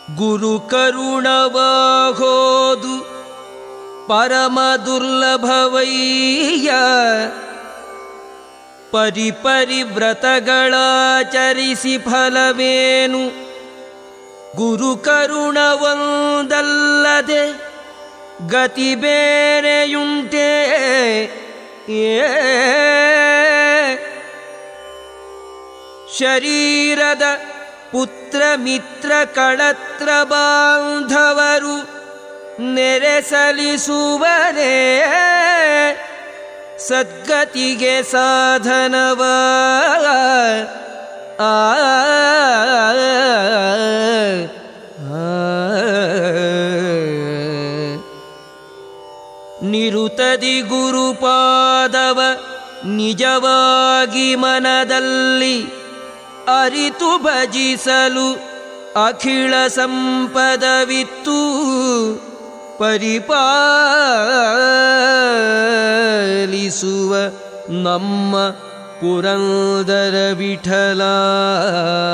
ಗುರು ಕರುಣವಾಗೋದು ಪರಮ ದುರ್ಲಭವಯ್ಯ ಪರಿ ಪರಿವ್ರತಗಳಾಚರಿಸಿ ಫಲವೇನು ಗುರು ಕರುಣವೊಂದಲ್ಲದೆ ಗತಿ ಬೇರೆಯುಂಟೇ ಏ ಶರೀರದ ಪುತ್ರ ಮಿತ್ರ ಕಳತ್ರ ಬಾಂಧವರು ನೆರೆ ಸಲಿಸುವರೇ ಸದ್ಗತಿಗೆ ಸಾಧನವ ಆ ನಿರುತದಿ ಗುರುಪಾದವ ನಿಜವಾಗಿ ಮನದಲ್ಲಿ ಅರಿತು ಭಜಿಸಲು ಅಖಿಳ ಸಂಪದವಿತ್ತು ಪರಿಪಾಲಿಸುವ ನಮ್ಮ ಪುರಂದರ ವಿಠಲ